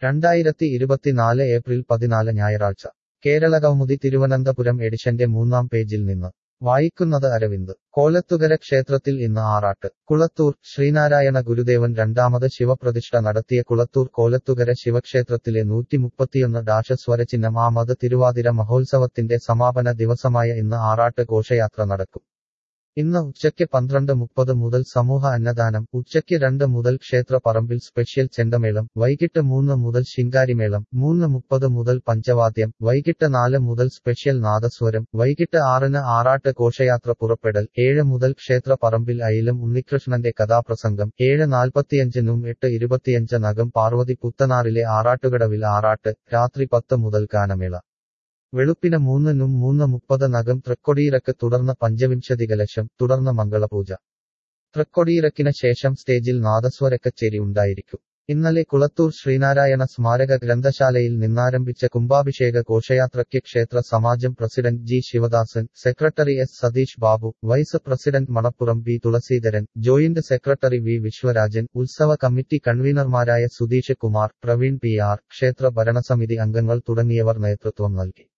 രണ്ടായിരത്തി ഇരുപത്തിനാല് ഏപ്രിൽ പതിനാല് ഞായറാഴ്ച കേരള കൗമുദി തിരുവനന്തപുരം എഡിഷന്റെ മൂന്നാം പേജിൽ നിന്ന് വായിക്കുന്നത് അരവിന്ദ് കോലത്തുകര ക്ഷേത്രത്തിൽ ഇന്ന് ആറാട്ട് കുളത്തൂർ ശ്രീനാരായണ ഗുരുദേവൻ രണ്ടാമത് ശിവപ്രതിഷ്ഠ നടത്തിയ കുളത്തൂർ കോലത്തുകര ശിവക്ഷേത്രത്തിലെ നൂറ്റിമുപ്പത്തിയൊന്ന് ഡാഷസ്വരചിഹ്നം ആമത് തിരുവാതിര മഹോത്സവത്തിന്റെ സമാപന ദിവസമായ ഇന്ന് ആറാട്ട് ഘോഷയാത്ര നടക്കും ഇന്ന് ഉച്ചയ്ക്ക് പന്ത്രണ്ട് മുപ്പത് മുതൽ സമൂഹ അന്നദാനം ഉച്ചയ്ക്ക് രണ്ട് മുതൽ ക്ഷേത്ര പറമ്പിൽ സ്പെഷ്യൽ ചെണ്ടമേളം വൈകിട്ട് മൂന്ന് മുതൽ ശിങ്കാരിമേളം മൂന്ന് മുപ്പത് മുതൽ പഞ്ചവാദ്യം വൈകിട്ട് നാല് മുതൽ സ്പെഷ്യൽ നാദസ്വരം വൈകിട്ട് ആറിന് ആറാട്ട് ഘോഷയാത്ര പുറപ്പെടൽ ഏഴ് മുതൽ ക്ഷേത്ര പറമ്പിൽ അയിലും ഉണ്ണികൃഷ്ണന്റെ കഥാപ്രസംഗം ഏഴ് നാൽപ്പത്തിയഞ്ചിനും എട്ട് ഇരുപത്തിയഞ്ച് നകം പാർവതി പുത്തനാറിലെ ആറാട്ടുകടവിൽ ആറാട്ട് രാത്രി പത്ത് മുതൽ ഗാനമേള വെളുപ്പിന് മൂന്നിനും മൂന്ന് മുപ്പത് നകം തൃക്കൊടിയിറക്ക് തുടർന്ന് പഞ്ചവിംശതി കലശം തുടർന്ന് മംഗളപൂജ തൃക്കൊടിയിറക്കിന് ശേഷം സ്റ്റേജിൽ നാദസ്വര കച്ചേരി ഉണ്ടായിരിക്കും ഇന്നലെ കുളത്തൂർ ശ്രീനാരായണ സ്മാരക ഗ്രന്ഥശാലയിൽ നിന്നാരംഭിച്ച കുംഭാഭിഷേക ഘോഷയാത്രയ്ക്ക് ക്ഷേത്ര സമാജം president G Sivadasan secretary S Satheesh Babu vice president Manappuram B Thulaseedharan joint secretary V Viswarajan ഉത്സവ കമ്മിറ്റി കൺവീനർമാരായ സുധീഷ് കുമാർ പ്രവീൺ പി ആർ ക്ഷേത്ര ഭരണസമിതി അംഗങ്ങൾ തുടങ്ങിയവർ നേതൃത്വം നൽകി